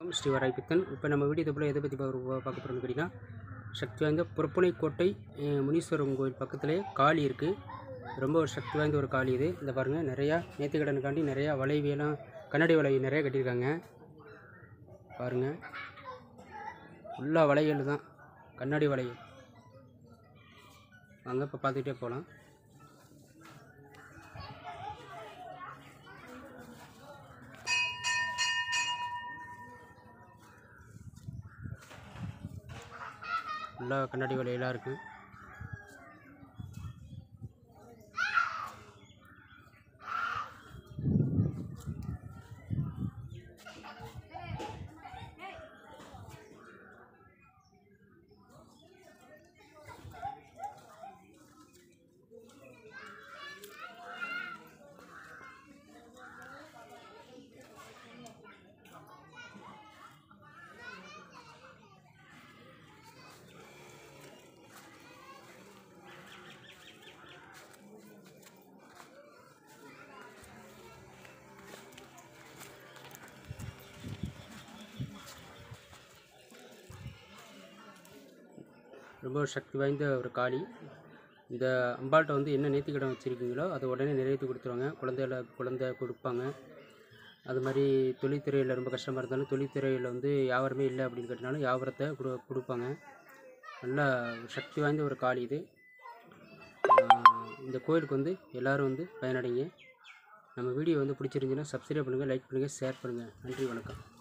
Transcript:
வணக்கம் ஸ்ரீ வராய்பித்தன் இப்போ நம்ம வீடியோ போல் எதை பற்றி பார்க்க பார்க்க போகிறோம்னு கேட்டிங்கன்னா சக்தி வாய்ந்த புறப்புனை கோட்டை அஹ், முனீஸ்வரன் கோயில் பக்கத்துலேயே காளி இருக்குது ரொம்ப ஒரு சக்தி வாய்ந்த ஒரு காளி இது இந்த பாருங்கள் நிறையா நேர்த்திக்கடனுக்காண்டி நிறையா வளைவியெல்லாம் கண்ணாடி வளைவு நிறையா கட்டியிருக்காங்க பாருங்கள் ஃபுல்லாக வளையல் தான் கண்ணாடி வளையல் வாங்க இப்போ பார்த்துக்கிட்டே போகலாம் ஃபுல்லாக கண்ணாடி வளையலாக இருக்குது ரொம்ப ஒரு சக்தி வாய்ந்த ஒரு காளி இந்த அம்பாள்கிட்ட வந்து என்ன நேர்த்திக்கடன் வச்சுருக்கீங்களோ அதை உடனே நிறைவேற்றி கொடுத்துருவாங்க குழந்தைகள குழந்தை கொடுப்பாங்க அது மாதிரி தொழில்துறையில் ரொம்ப கஷ்டமாக இருந்தாலும் தொழில்துறையில் வந்து யாவருமே இல்லை அப்படின்னு கேட்டனாலும் யாவரத்தை கொடு கொடுப்பாங்க நல்ல ஒரு சக்தி வாய்ந்த ஒரு காளி இது ஆஹ் இந்த கோயிலுக்கு வந்து எல்லோரும் வந்து பயனடைங்க நம்ம வீடியோ வந்து பிடிச்சிருந்துச்சுன்னா சப்ஸ்கிரைப் பண்ணுங்கள் லைக் பண்ணுங்கள் ஷேர் பண்ணுங்கள் நன்றி வணக்கம்